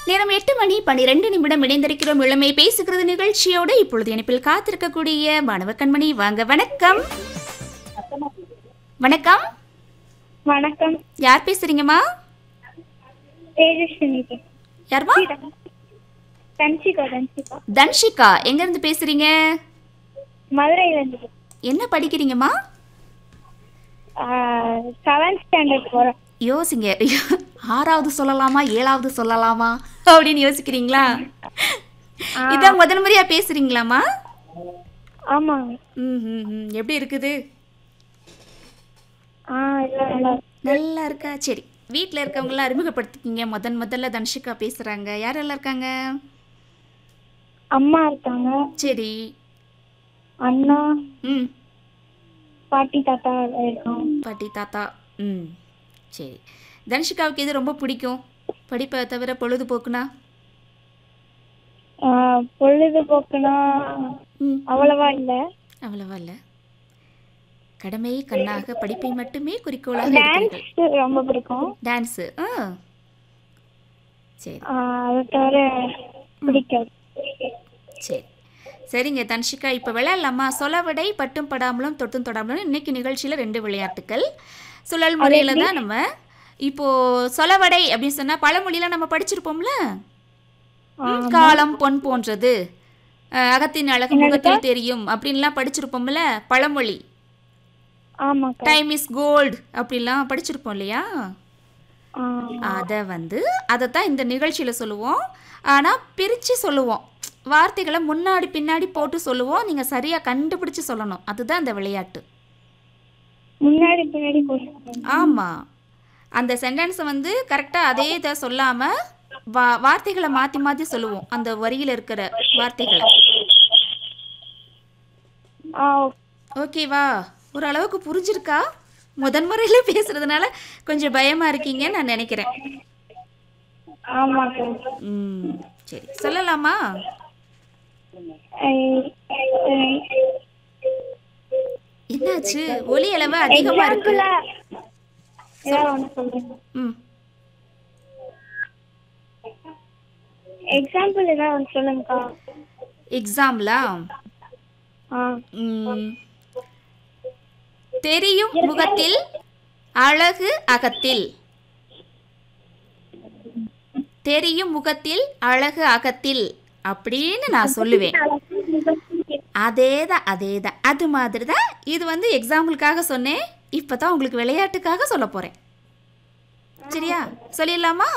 நேரம் எட்டு மணி பனிரெண்டு நிமிடம் இணைந்திருக்கிறோம் இளமை பேசுகிறது நிகழ்ச்சியோட இப்பொழுது இணைப்பில் காத்திருக்கக்கூடிய மாணவ கண்மணி வாங்க வணக்கம் வணக்கம் வணக்கம் யார் பேசுறீங்கம்மா தேஜஸ்வினி யார்மா தன்சிகா தன்சிகா தன்ஷிகா எங்க இருந்து பேசுறீங்க மதுரையில இருந்து என்ன படிக்கிறீங்கம்மா செவன்த் ஸ்டாண்டர்ட் போறேன் யோசிங்க ஆறாவது சொல்லலாமா ஏழாவது சொல்லலாமா அப்படின்னு யோசிக்கிறீங்களா இதான் முதல் முறையா பேசுறீங்களாம்மா ஆமாங்க ம் ம், ம். எப்படி இருக்குது ஆ எல்லாம் நல்லா இருக்கு. நல்லா இருக்கா சரி வீட்டில் இருக்கவங்களாம் அறிமுகப்படுத்திக்கிங்க முதன் முதல்ல தனுஷிகா பேசுகிறாங்க யாரெல்லாம் இருக்காங்க அம்மா இருக்காங்க சரி அண்ணா ம் பாட்டி தாத்தா இருக்கோம் பாட்டி தாத்தா ம் சரி தனுஷிகாவுக்கு எது ரொம்ப பிடிக்கும் படிப்பை தவிர பொழுதுபோக்குனா ஆ, பொழுதுபோக்குனா ம் அவ்வளவா இல்ல அவ்வளவா இல்லை கடமை கண்ணாக படிப்பை மட்டுமே குறிக்கோளாக இருக்கிறீர்கள் டான்ஸ் ரொம்ப பிடிக்கும் டான்ஸு ஆ சரி ஆ, அதை தவிர பிடிக்காது சரி சரிங்க தன்ஷிகா இப்போ விளையாடலாமா சொலவடை பட்டும் படாமலும் தொட்டும் தொடாமலும் இன்னைக்கு நிகழ்ச்சியில் ரெண்டு விளையாட்டுக்கள் சுழல் முறையில் தான் நம்ம இப்போ சொலவடை அப்படின்னு சொன்னால் பழமொழியெலாம் நம்ம படிச்சிருப்போம்ல ம், காலம் பொன் போன்றது அஹ், அகத்தின் அழகு முகத்தில் தெரியும் அப்படின்லாம் படிச்சிருப்போம்ல பழமொழி ஆமாக்கா டைம் இஸ் கோல்டு அப்படிலாம் படிச்சிருப்போம் இல்லையா ஆ, அதை வந்து அதை தான் இந்த நிகழ்ச்சியில் சொல்லுவோம் ஆனால் பிரித்து சொல்லுவோம் வார்த்தைகளை முன்னாடி பின்னாடி போட்டு சொல்லுவோம் நீங்கள் சரியாக கண்டுபிடிச்சு சொல்லணும் அதுதான் இந்த விளையாட்டு முன்னாடி பின்னாடி போட்டு ஆமாம் அந்த சென்டென்ஸை வந்து கரெக்டாக அதே இதை சொல்லாமல் வா வார்த்தைகளை மாற்றி மாற்றி சொல்லுவோம் அந்த வரியில் இருக்கிற வார்த்தைகளை ஆ ஓகேவா ஓரளவுக்கு புரிஞ்சிருக்கா முதன் முறையில் பேசுறதுனால கொஞ்சம் பயமாக இருக்கீங்கன்னு நான் நினைக்கிறேன் ஆமாக்கா ம் சரி சொல்லலாமா ஐ, ஐ, என்னாச்சு ஒலி அளவு அதிகமா இருக்கு எக்ஸாம்பிளா ஏதாவது ஒன்று சொல்லுங்க ம் எக்ஸாம்பிள் ஏதாவது ஒன்று சொல்லுங்கக்கா எக்ஸாம்லா ஆ ம், தெரியும் முகத்தில் அழகு அகத்தில் தெரியும் முகத்தில் அழகு அகத்தில் அப்படின்னு நான் சொல்லுவேன் அதேதான் அதேதான் அது மாதிரி தான் இது வந்து எக்ஸாம்பிளுக்காக சொன்னேன் இப்போ தான் உங்களுக்கு விளையாட்டுக்காக சொல்ல போகிறேன் சரியா சொல்லிடலாமா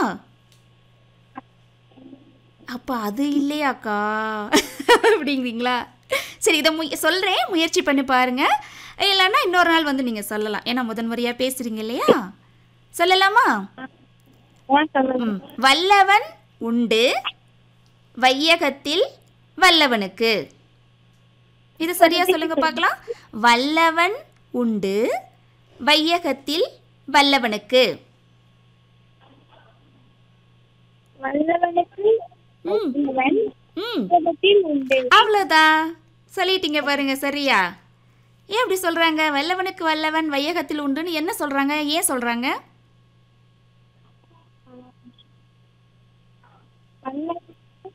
அப்போ அது இல்லையாக்கா அப்படிங்கிறீங்களா சரி இதை முய சொல்கிறேன் முயற்சி பண்ணி பாருங்க இல்லைன்னா இன்னொரு நாள் வந்து நீங்கள் சொல்லலாம் ஏன்னா முதன் முறையாக பேசுகிறீங்க இல்லையா சொல்லலாமா ஆ சொல்லுங்க ம் வல்லவன் உண்டு வையகத்தில் வல்லவனுக்கு இது சரியா சொல்லுங்க பார்க்கலாம் வல்லவன் உண்டு வையகத்தில் வல்லவனுக்கு வல்லவனுக்கு ம் வல்லவன் ம் உலகத்தில் உண்டு அவ்வளோதான் சொல்லிட்டீங்க பாருங்க சரியா ஏன் அப்படி சொல்றாங்க வல்லவனுக்கு வல்லவன் வையகத்தில் உண்டுன்னு என்ன சொல்றாங்க ஏன் சொல்றாங்க வல்லவனுக்கு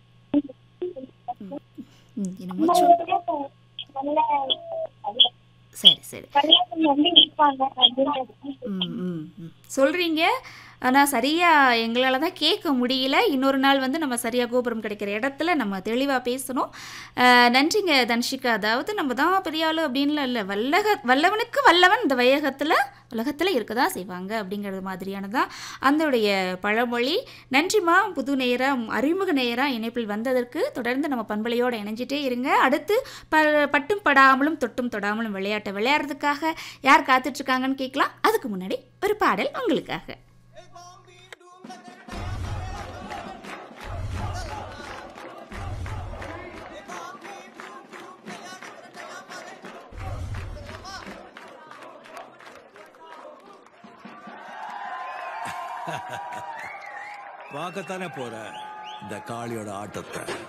ம், என்னமோ சொல்- வல்லவன் சரி சரி வல்லவன் வந்து இருப்பாங்க அப்படின்னு ம் ம் ம். சொல்றீங்க ஆனால் சரியாக எங்களால் தான் கேட்க முடியல இன்னொரு நாள் வந்து நம்ம சரியாக கோபுரம் கிடைக்கிற இடத்துல நம்ம தெளிவாக பேசணும் அஹ், நன்றிங்க தன்ஷிகா அதாவது நம்ம தான் பெரிய ஆளு அப்படின்லாம் இல்லை வல்லக வல்லவனுக்கு வல்லவன் இந்த வையகத்தில் உலகத்தில் இருக்க தான் செய்வாங்க அப்படிங்கிறது மாதிரியானதான் அதனுடைய பழமொழி நன்றிம்மா புது நேரம் அறிமுக நேரம் இணைப்பில் வந்ததற்கு தொடர்ந்து நம்ம பண்பலையோடு இணைஞ்சிட்டே இருங்க அடுத்து ப பட்டும் படாமலும் தொட்டும் தொடாமலும் விளையாட்டை விளையாடுறதுக்காக யார் காத்துட்ருக்காங்கன்னு கேட்கலாம் அதுக்கு முன்னாடி ஒரு பாடல் உங்களுக்காக பார்க்கத்தானே போற இந்த காளியோட ஆட்டத்தை